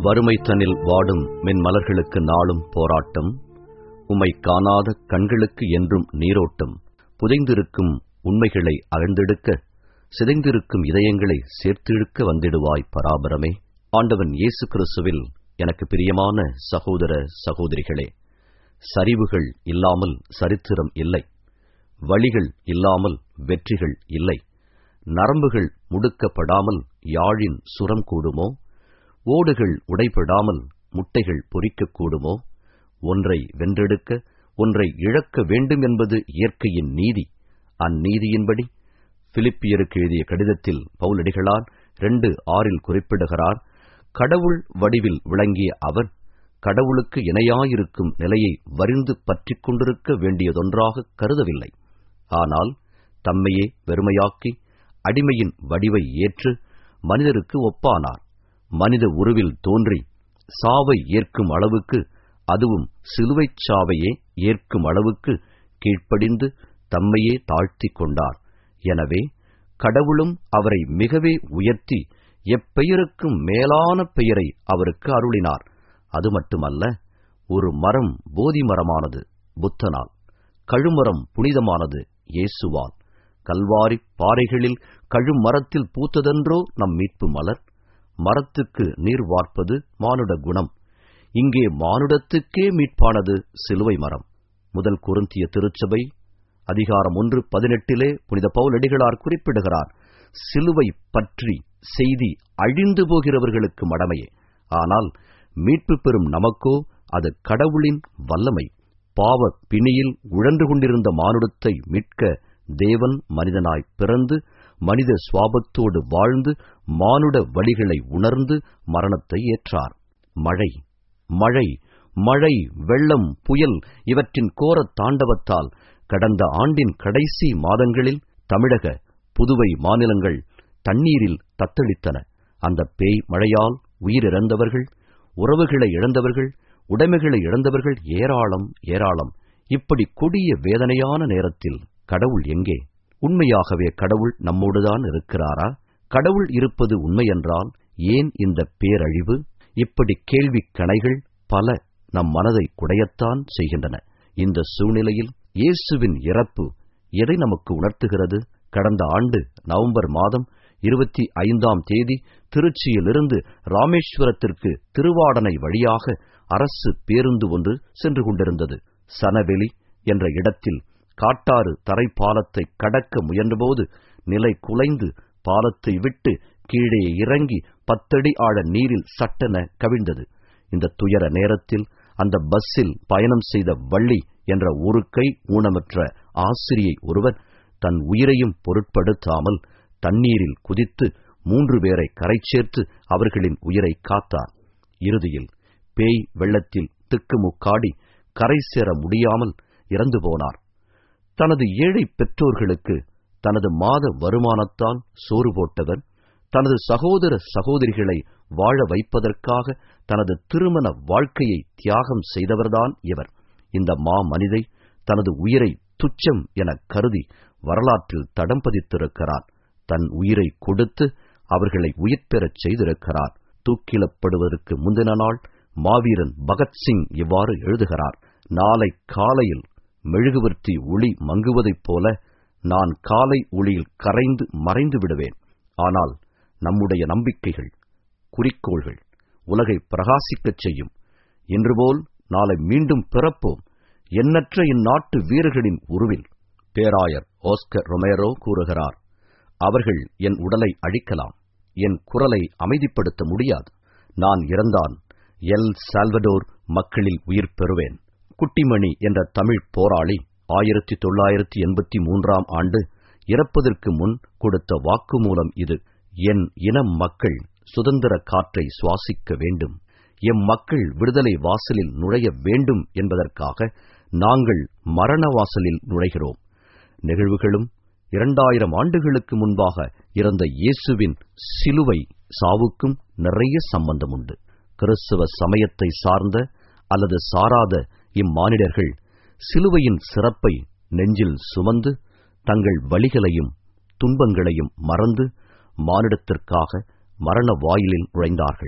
வறுமை தன்னில் வாடும் மென்மலர்களுக்கு நாளும் போராட்டம் உம்மை காணாத கண்களுக்கு என்றும் நீரோட்டம் புதைந்திருக்கும் உண்மைகளை அகழ்ந்தெடுக்க சிதைந்திருக்கும் இதயங்களை சேர்த்திழுக்க வந்திடுவாய் பராபரமே ஆண்டவன் இயேசு கிறிஸ்துவில் எனக்கு பிரியமான சகோதர சகோதரிகளே சரிவுகள் இல்லாமல் சரித்திரம் இல்லை வழிகள் இல்லாமல் வெற்றிகள் இல்லை நரம்புகள் முடுக்கப்படாமல் யாழின் சுரம் கூடுமோ ஓடுகள் உடைபடாமல் முட்டைகள் பொறிக்கக் கூடுமோ ஒன்றை வென்றெடுக்க ஒன்றை இழக்க வேண்டும் என்பது இயற்கையின் நீதி அந்நீதியின்படி பிலிப்பியருக்கு எழுதிய கடிதத்தில் பவுலடிகளார் ரெண்டு ஆறில் குறிப்பிடுகிறார் கடவுள் வடிவில் விளங்கிய அவர் கடவுளுக்கு இணையாயிருக்கும் நிலையை வரிந்து பற்றிக் கொண்டிருக்க வேண்டியதொன்றாக கருதவில்லை ஆனால் தம்மையே வெறுமையாக்கி அடிமையின் வடிவை ஏற்று மனிதருக்கு ஒப்பானார் மனித உருவில் தோன்றி சாவை ஏற்கும் அளவுக்கு அதுவும் சிலுவைச் சாவையே ஏற்கும் அளவுக்கு கீழ்ப்படிந்து தம்மையே தாழ்த்திக் கொண்டார் எனவே கடவுளும் அவரை மிகவே உயர்த்தி எப்பெயருக்கும் மேலான பெயரை அவருக்கு அருளினார் அது மட்டுமல்ல ஒரு மரம் போதி மரமானது புத்தனால் கழுமரம் புனிதமானது இயேசுவால் கல்வாரி பாறைகளில் கழுமரத்தில் பூத்ததென்றோ நம் மீட்பு மலர் மரத்துக்கு நீர் வார்ப்பது மானுட குணம் இங்கே மானுடத்துக்கே மீட்பானது சிலுவை மரம் முதல் குருந்திய திருச்சபை அதிகாரம் ஒன்று பதினெட்டிலே புனித பவுலடிகளார் குறிப்பிடுகிறார் சிலுவை பற்றி செய்தி அழிந்து போகிறவர்களுக்கு மடமையே ஆனால் மீட்பு பெறும் நமக்கோ அது கடவுளின் வல்லமை பாவ பிணியில் உழன்று கொண்டிருந்த மானுடத்தை மீட்க தேவன் மனிதனாய் பிறந்து மனித சுவாபத்தோடு வாழ்ந்து மானுட வழிகளை உணர்ந்து மரணத்தை ஏற்றார் மழை மழை மழை வெள்ளம் புயல் இவற்றின் கோர தாண்டவத்தால் கடந்த ஆண்டின் கடைசி மாதங்களில் தமிழக புதுவை மாநிலங்கள் தண்ணீரில் தத்தளித்தன அந்த பேய் மழையால் உயிரிழந்தவர்கள் உறவுகளை இழந்தவர்கள் உடைமைகளை இழந்தவர்கள் ஏராளம் ஏராளம் இப்படி கொடிய வேதனையான நேரத்தில் கடவுள் எங்கே உண்மையாகவே கடவுள் நம்மோடுதான் இருக்கிறாரா கடவுள் இருப்பது உண்மையென்றால் ஏன் இந்த பேரழிவு இப்படி கேள்விக் கணைகள் பல நம் மனதை குடையத்தான் செய்கின்றன இந்த சூழ்நிலையில் இயேசுவின் இறப்பு எதை நமக்கு உணர்த்துகிறது கடந்த ஆண்டு நவம்பர் மாதம் இருபத்தி ஐந்தாம் தேதி திருச்சியிலிருந்து ராமேஸ்வரத்திற்கு திருவாடனை வழியாக அரசு பேருந்து ஒன்று சென்று கொண்டிருந்தது சனவெளி என்ற இடத்தில் காட்டாறு தரைப்பாலத்தை கடக்க முயன்றபோது நிலை குலைந்து பாலத்தை விட்டு கீழே இறங்கி பத்தடி ஆழ நீரில் சட்டென கவிழ்ந்தது இந்த துயர நேரத்தில் அந்த பஸ்ஸில் பயணம் செய்த வள்ளி என்ற ஒரு கை ஊனமற்ற ஆசிரியை ஒருவர் தன் உயிரையும் பொருட்படுத்தாமல் தண்ணீரில் குதித்து மூன்று பேரை கரை சேர்த்து அவர்களின் உயிரை காத்தார் இறுதியில் பேய் வெள்ளத்தில் திக்குமுக்காடி கரை சேர முடியாமல் இறந்து போனார் தனது ஏழை பெற்றோர்களுக்கு தனது மாத வருமானத்தால் சோறு போட்டவர் தனது சகோதர சகோதரிகளை வாழ வைப்பதற்காக தனது திருமண வாழ்க்கையை தியாகம் செய்தவர்தான் இவர் இந்த மா மனிதை தனது உயிரை துச்சம் என கருதி வரலாற்றில் தடம் பதித்திருக்கிறார் தன் உயிரை கொடுத்து அவர்களை உயிர் பெறச் செய்திருக்கிறார் தூக்கிலப்படுவதற்கு முந்தின நாள் மாவீரன் பகத்சிங் இவ்வாறு எழுதுகிறார் நாளை காலையில் மெழுகுவர்த்தி ஒளி மங்குவதைப் போல நான் காலை ஒளியில் கரைந்து மறைந்து விடுவேன் ஆனால் நம்முடைய நம்பிக்கைகள் குறிக்கோள்கள் உலகை பிரகாசிக்கச் செய்யும் இன்றுபோல் நாளை மீண்டும் பிறப்போம் எண்ணற்ற இந்நாட்டு வீரர்களின் உருவில் பேராயர் ஓஸ்கர் ரொமேரோ கூறுகிறார் அவர்கள் என் உடலை அழிக்கலாம் என் குரலை அமைதிப்படுத்த முடியாது நான் இறந்தான் எல் சால்வடோர் மக்களில் உயிர் பெறுவேன் குட்டிமணி என்ற தமிழ் போராளி ஆயிரத்தி தொள்ளாயிரத்தி எண்பத்தி மூன்றாம் ஆண்டு இறப்பதற்கு முன் கொடுத்த வாக்குமூலம் இது என் இனம் மக்கள் சுதந்திர காற்றை சுவாசிக்க வேண்டும் எம் மக்கள் விடுதலை வாசலில் நுழைய வேண்டும் என்பதற்காக நாங்கள் மரண வாசலில் நுழைகிறோம் நிகழ்வுகளும் இரண்டாயிரம் ஆண்டுகளுக்கு முன்பாக இறந்த இயேசுவின் சிலுவை சாவுக்கும் நிறைய சம்பந்தம் உண்டு கிறிஸ்தவ சமயத்தை சார்ந்த அல்லது சாராத இம்மானிடர்கள் சிலுவையின் சிறப்பை நெஞ்சில் சுமந்து தங்கள் வழிகளையும் துன்பங்களையும் மறந்து மானிடத்திற்காக மரண வாயிலில் நுழைந்தார்கள்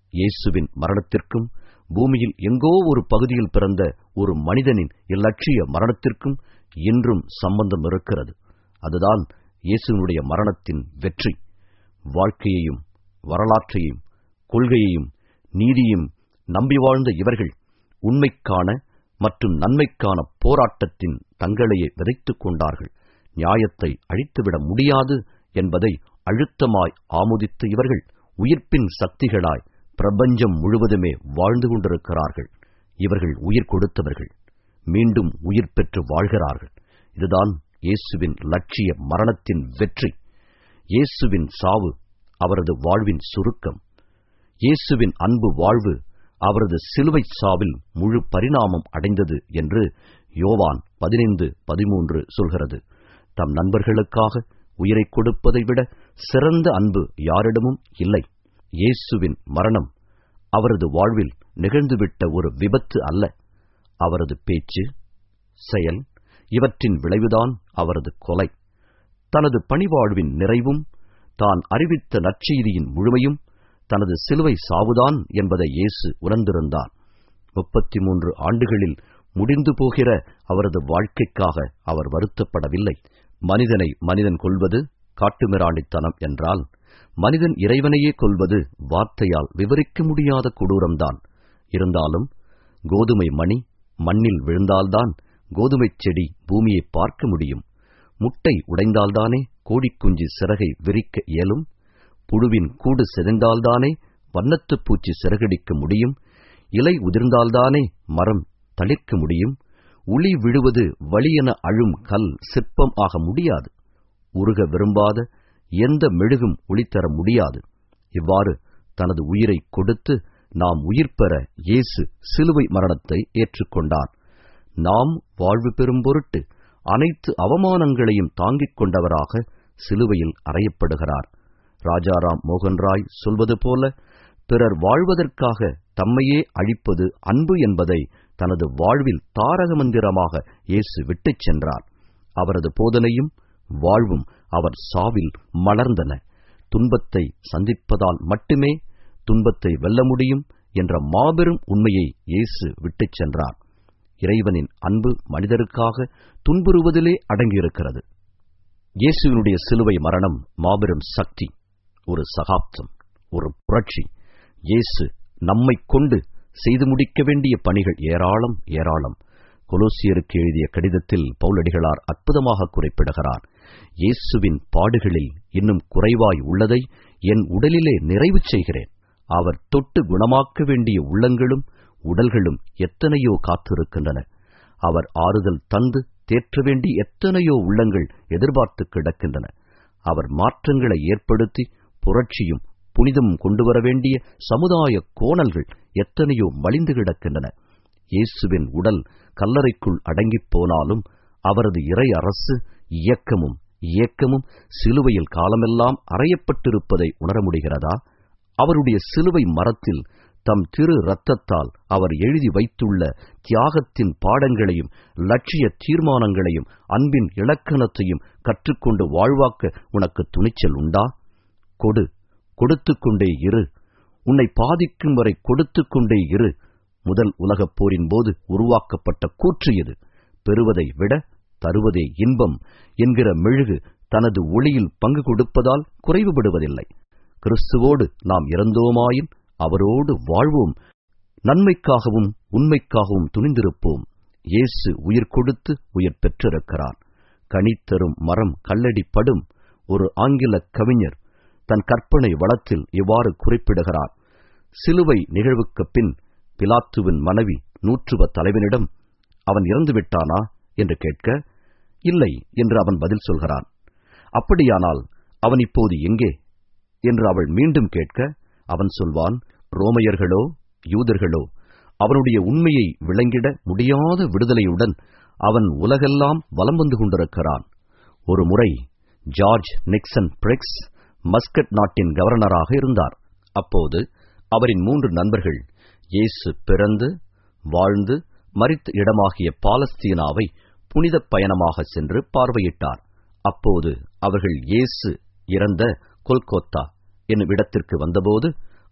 இயேசுவின் மரணத்திற்கும் பூமியில் எங்கோ ஒரு பகுதியில் பிறந்த ஒரு மனிதனின் இலட்சிய மரணத்திற்கும் இன்றும் சம்பந்தம் இருக்கிறது அதுதான் இயேசுவினுடைய மரணத்தின் வெற்றி வாழ்க்கையையும் வரலாற்றையும் கொள்கையையும் நீதியும் நம்பி வாழ்ந்த இவர்கள் உண்மைக்கான மற்றும் நன்மைக்கான போராட்டத்தின் தங்களையே விதைத்துக் கொண்டார்கள் நியாயத்தை அழித்துவிட முடியாது என்பதை அழுத்தமாய் ஆமுதித்த இவர்கள் உயிர்ப்பின் சக்திகளாய் பிரபஞ்சம் முழுவதுமே வாழ்ந்து கொண்டிருக்கிறார்கள் இவர்கள் உயிர் கொடுத்தவர்கள் மீண்டும் உயிர் பெற்று வாழ்கிறார்கள் இதுதான் இயேசுவின் லட்சிய மரணத்தின் வெற்றி இயேசுவின் சாவு அவரது வாழ்வின் சுருக்கம் இயேசுவின் அன்பு வாழ்வு அவரது சிலுவை சாவில் முழு பரிணாமம் அடைந்தது என்று யோவான் பதினைந்து பதிமூன்று சொல்கிறது தம் நண்பர்களுக்காக உயிரை கொடுப்பதை விட சிறந்த அன்பு யாரிடமும் இல்லை இயேசுவின் மரணம் அவரது வாழ்வில் நிகழ்ந்துவிட்ட ஒரு விபத்து அல்ல அவரது பேச்சு செயல் இவற்றின் விளைவுதான் அவரது கொலை தனது பணிவாழ்வின் நிறைவும் தான் அறிவித்த நற்செய்தியின் முழுமையும் தனது சிலுவை சாவுதான் என்பதை இயேசு உணர்ந்திருந்தார் முப்பத்தி மூன்று ஆண்டுகளில் முடிந்து போகிற அவரது வாழ்க்கைக்காக அவர் வருத்தப்படவில்லை மனிதனை மனிதன் கொள்வது காட்டுமிராண்டித்தனம் என்றால் மனிதன் இறைவனையே கொள்வது வார்த்தையால் விவரிக்க முடியாத கொடூரம்தான் இருந்தாலும் கோதுமை மணி மண்ணில் விழுந்தால்தான் கோதுமைச் செடி பூமியை பார்க்க முடியும் முட்டை உடைந்தால்தானே கோடிக்குஞ்சு சிறகை விரிக்க இயலும் புழுவின் கூடு சிதைந்தால்தானே வண்ணத்துப் பூச்சி சிறகடிக்க முடியும் இலை உதிர்ந்தால்தானே மரம் தளிர்க்க முடியும் உளி விழுவது வலியென அழும் கல் சிற்பம் ஆக முடியாது உருக விரும்பாத எந்த மெழுகும் ஒளித்தர முடியாது இவ்வாறு தனது உயிரை கொடுத்து நாம் உயிர் பெற இயேசு சிலுவை மரணத்தை ஏற்றுக்கொண்டார் நாம் வாழ்வு பெறும் பொருட்டு அனைத்து அவமானங்களையும் தாங்கிக் கொண்டவராக சிலுவையில் அறையப்படுகிறார் ராஜாராம் மோகன்ராய் சொல்வது போல பிறர் வாழ்வதற்காக தம்மையே அழிப்பது அன்பு என்பதை தனது வாழ்வில் தாரக மந்திரமாக இயேசு விட்டுச் சென்றார் அவரது போதனையும் வாழ்வும் அவர் சாவில் மலர்ந்தன துன்பத்தை சந்திப்பதால் மட்டுமே துன்பத்தை வெல்ல முடியும் என்ற மாபெரும் உண்மையை இயேசு விட்டுச் சென்றார் இறைவனின் அன்பு மனிதருக்காக துன்புறுவதிலே அடங்கியிருக்கிறது இயேசுவினுடைய சிலுவை மரணம் மாபெரும் சக்தி ஒரு சகாப்தம் ஒரு புரட்சி இயேசு நம்மைக் கொண்டு செய்து முடிக்க வேண்டிய பணிகள் ஏராளம் ஏராளம் கொலோசியருக்கு எழுதிய கடிதத்தில் பவுலடிகளார் அற்புதமாக குறிப்பிடுகிறார் இயேசுவின் பாடுகளில் இன்னும் குறைவாய் உள்ளதை என் உடலிலே நிறைவு செய்கிறேன் அவர் தொட்டு குணமாக்க வேண்டிய உள்ளங்களும் உடல்களும் எத்தனையோ காத்திருக்கின்றன அவர் ஆறுதல் தந்து தேற்ற வேண்டி எத்தனையோ உள்ளங்கள் எதிர்பார்த்து கிடக்கின்றன அவர் மாற்றங்களை ஏற்படுத்தி புரட்சியும் புனிதமும் கொண்டுவர வேண்டிய சமுதாய கோணல்கள் எத்தனையோ மலிந்து கிடக்கின்றன இயேசுவின் உடல் கல்லறைக்குள் அடங்கிப் போனாலும் அவரது இறை அரசு இயக்கமும் இயக்கமும் சிலுவையில் காலமெல்லாம் அறையப்பட்டிருப்பதை உணர முடிகிறதா அவருடைய சிலுவை மரத்தில் தம் திரு இரத்தத்தால் அவர் எழுதி வைத்துள்ள தியாகத்தின் பாடங்களையும் லட்சிய தீர்மானங்களையும் அன்பின் இலக்கணத்தையும் கற்றுக்கொண்டு வாழ்வாக்க உனக்கு துணிச்சல் உண்டா கொடு கொடுத்துக் கொண்டே இரு உன்னை பாதிக்கும் வரை கொடுத்துக் கொண்டே இரு முதல் உலகப் போரின் போது உருவாக்கப்பட்ட கூற்று இது பெறுவதை விட தருவதே இன்பம் என்கிற மெழுகு தனது ஒளியில் பங்கு கொடுப்பதால் குறைவுபடுவதில்லை கிறிஸ்துவோடு நாம் இறந்தோமாயின் அவரோடு வாழ்வோம் நன்மைக்காகவும் உண்மைக்காகவும் துணிந்திருப்போம் இயேசு உயிர் கொடுத்து உயிர் பெற்றிருக்கிறார் கனித்தரும் மரம் கல்லடிப்படும் ஒரு ஆங்கில கவிஞர் தன் கற்பனை வளத்தில் இவ்வாறு குறிப்பிடுகிறார் சிலுவை நிகழ்வுக்குப் பின் பிலாத்துவின் மனைவி நூற்றுவ தலைவனிடம் அவன் இறந்துவிட்டானா என்று கேட்க இல்லை என்று அவன் பதில் சொல்கிறான் அப்படியானால் அவன் இப்போது எங்கே என்று அவள் மீண்டும் கேட்க அவன் சொல்வான் ரோமையர்களோ யூதர்களோ அவனுடைய உண்மையை விளங்கிட முடியாத விடுதலையுடன் அவன் உலகெல்லாம் வலம் வந்து கொண்டிருக்கிறான் ஒரு முறை ஜார்ஜ் நிக்சன் பிரெக்ஸ் மஸ்கட் நாட்டின் கவர்னராக இருந்தார் அப்போது அவரின் மூன்று நண்பர்கள் இயேசு பிறந்து வாழ்ந்து மரித்த இடமாகிய பாலஸ்தீனாவை புனித பயணமாக சென்று பார்வையிட்டார் அப்போது அவர்கள் இயேசு இறந்த கொல்கோத்தா என்னும் இடத்திற்கு வந்தபோது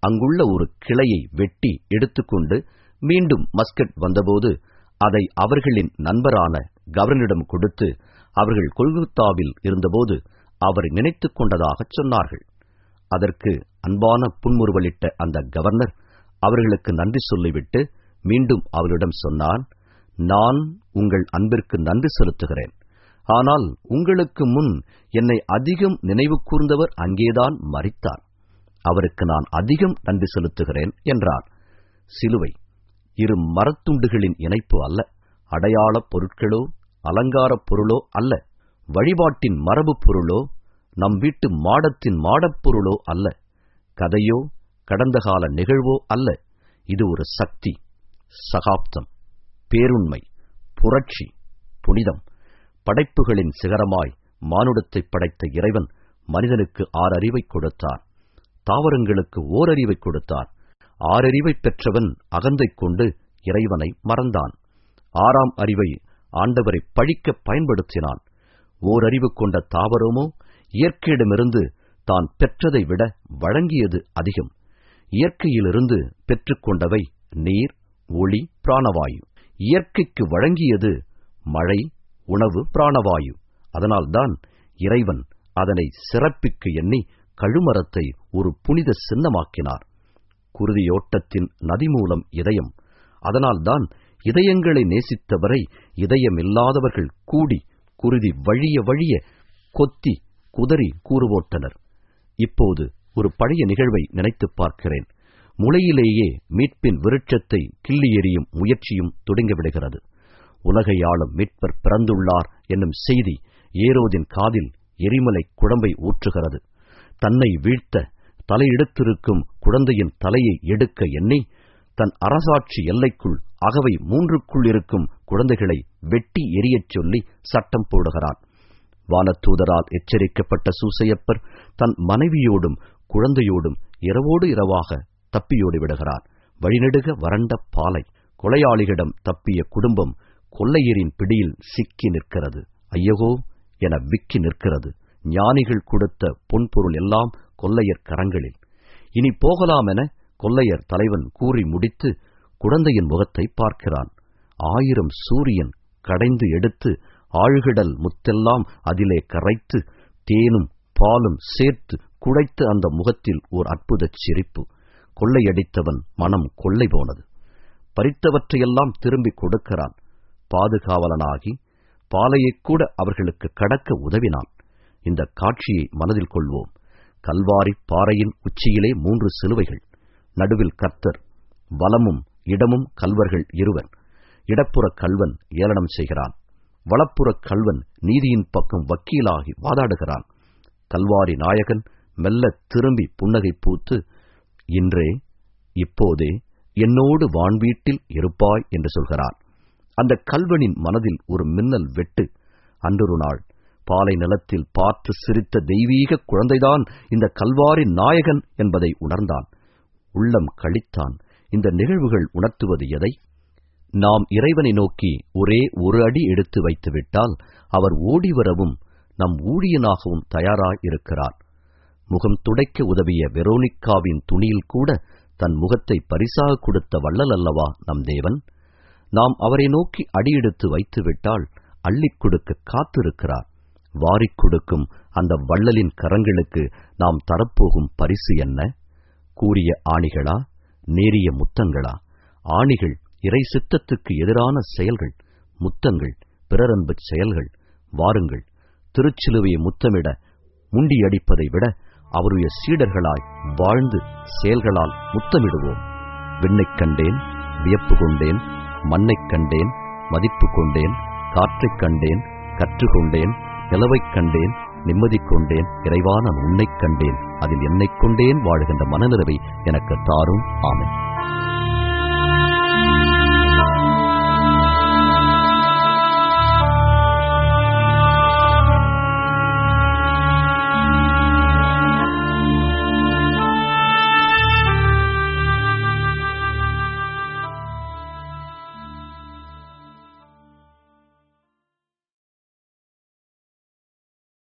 அங்குள்ள ஒரு கிளையை வெட்டி எடுத்துக்கொண்டு மீண்டும் மஸ்கட் வந்தபோது அதை அவர்களின் நண்பரான கவர்னரிடம் கொடுத்து அவர்கள் கொல்கத்தாவில் இருந்தபோது அவர் நினைத்துக் கொண்டதாகச் சொன்னார்கள் அதற்கு அன்பான புன்முறுவலிட்ட அந்த கவர்னர் அவர்களுக்கு நன்றி சொல்லிவிட்டு மீண்டும் அவரிடம் சொன்னான் நான் உங்கள் அன்பிற்கு நன்றி செலுத்துகிறேன் ஆனால் உங்களுக்கு முன் என்னை அதிகம் நினைவு கூர்ந்தவர் அங்கேதான் மறித்தார் அவருக்கு நான் அதிகம் நன்றி செலுத்துகிறேன் என்றார் சிலுவை இரு மரத்துண்டுகளின் இணைப்பு அல்ல அடையாளப் பொருட்களோ அலங்காரப் பொருளோ அல்ல வழிபாட்டின் மரபு பொருளோ நம் வீட்டு மாடத்தின் மாடப் பொருளோ அல்ல கதையோ கடந்த கால நிகழ்வோ அல்ல இது ஒரு சக்தி சகாப்தம் பேருண்மை புரட்சி புனிதம் படைப்புகளின் சிகரமாய் மானுடத்தைப் படைத்த இறைவன் மனிதனுக்கு ஆறறிவை கொடுத்தார் தாவரங்களுக்கு ஓரறிவை கொடுத்தார் ஆறறிவை பெற்றவன் அகந்தை கொண்டு இறைவனை மறந்தான் ஆறாம் அறிவை ஆண்டவரை பழிக்க பயன்படுத்தினான் ஓரறிவு கொண்ட தாவரமோ இயற்கையிடமிருந்து தான் பெற்றதை விட வழங்கியது அதிகம் இயற்கையிலிருந்து பெற்றுக்கொண்டவை நீர் ஒளி பிராணவாயு இயற்கைக்கு வழங்கியது மழை உணவு பிராணவாயு அதனால்தான் இறைவன் அதனை சிறப்பிக்கு எண்ணி கழுமரத்தை ஒரு புனித சின்னமாக்கினார் குருதியோட்டத்தின் நதி மூலம் இதயம் அதனால்தான் இதயங்களை நேசித்தவரை இதயமில்லாதவர்கள் கூடி குருதி வழிய வழிய கொத்தி குதறி கூறுவோட்டனர் இப்போது ஒரு பழைய நிகழ்வை நினைத்துப் பார்க்கிறேன் முளையிலேயே மீட்பின் விருட்சத்தை கிள்ளி எறியும் முயற்சியும் தொடங்கிவிடுகிறது உலகை ஆளும் மீட்பர் பிறந்துள்ளார் என்னும் செய்தி ஏரோதின் காதில் எரிமலை குழம்பை ஊற்றுகிறது தன்னை வீழ்த்த தலையெடுத்திருக்கும் குழந்தையின் தலையை எடுக்க எண்ணி தன் அரசாட்சி எல்லைக்குள் அகவை மூன்றுக்குள் இருக்கும் குழந்தைகளை வெட்டி எரியச் சொல்லி சட்டம் போடுகிறான் வானத்தூதரால் எச்சரிக்கப்பட்ட சூசையப்பர் தன் மனைவியோடும் குழந்தையோடும் இரவோடு இரவாக தப்பியோடி விடுகிறார் வழிநெடுக வறண்ட பாலை கொலையாளிகளிடம் தப்பிய குடும்பம் கொள்ளையரின் பிடியில் சிக்கி நிற்கிறது ஐயகோ என விக்கி நிற்கிறது ஞானிகள் கொடுத்த பொன்பொருள் எல்லாம் கொள்ளையர் கரங்களில் இனி போகலாம் என கொள்ளையர் தலைவன் கூறி முடித்து குழந்தையின் முகத்தை பார்க்கிறான் ஆயிரம் சூரியன் கடைந்து எடுத்து ஆழ்கிடல் முத்தெல்லாம் அதிலே கரைத்து தேனும் பாலும் சேர்த்து குழைத்து அந்த முகத்தில் ஓர் அற்புதச் சிரிப்பு கொள்ளையடித்தவன் மனம் கொள்ளை போனது பறித்தவற்றையெல்லாம் திரும்பிக் கொடுக்கிறான் பாதுகாவலனாகி பாலையைக் கூட அவர்களுக்கு கடக்க உதவினான் இந்த காட்சியை மனதில் கொள்வோம் கல்வாரி பாறையின் உச்சியிலே மூன்று சிலுவைகள் நடுவில் கர்த்தர் வலமும் இடமும் கல்வர்கள் இருவர் இடப்புறக் கல்வன் ஏளனம் செய்கிறான் வலப்புறக் கல்வன் நீதியின் பக்கம் வக்கீலாகி வாதாடுகிறான் கல்வாரி நாயகன் மெல்ல திரும்பி புன்னகை பூத்து இன்றே இப்போதே என்னோடு வான்வீட்டில் இருப்பாய் என்று சொல்கிறான் அந்த கல்வனின் மனதில் ஒரு மின்னல் வெட்டு அன்றொரு நாள் பாலை நிலத்தில் பார்த்து சிரித்த தெய்வீக குழந்தைதான் இந்த கல்வாரி நாயகன் என்பதை உணர்ந்தான் உள்ளம் கழித்தான் இந்த நிகழ்வுகள் உணர்த்துவது எதை நாம் இறைவனை நோக்கி ஒரே ஒரு அடி எடுத்து வைத்துவிட்டால் அவர் ஓடிவரவும் நம் ஊழியனாகவும் தயாராய் இருக்கிறார் முகம் துடைக்க உதவிய வெரோனிக்காவின் துணியில் கூட தன் முகத்தை பரிசாக கொடுத்த வள்ளல் அல்லவா நம் தேவன் நாம் அவரை நோக்கி அடியெடுத்து வைத்துவிட்டால் அள்ளிக் கொடுக்க காத்திருக்கிறார் வாரிக் கொடுக்கும் அந்த வள்ளலின் கரங்களுக்கு நாம் தரப்போகும் பரிசு என்ன கூறிய ஆணிகளா நேரிய முத்தங்களா ஆணிகள் இறை சித்தத்துக்கு எதிரான செயல்கள் முத்தங்கள் பிறரன்புச் செயல்கள் வாருங்கள் திருச்சிலுவையை முத்தமிட முண்டியடிப்பதை விட அவருடைய சீடர்களாய் வாழ்ந்து செயல்களால் முத்தமிடுவோம் விண்ணைக் கண்டேன் வியப்பு கொண்டேன் மண்ணைக் கண்டேன் மதிப்பு கொண்டேன் காற்றைக் கண்டேன் கற்றுக்கொண்டேன் நிலவைக் கண்டேன் நிம்மதி கொண்டேன் இறைவான உன்னைக் கண்டேன் அதில் என்னைக் கொண்டேன் வாழுகின்ற மனநிறைவை எனக்கு தாரும் ஆமென்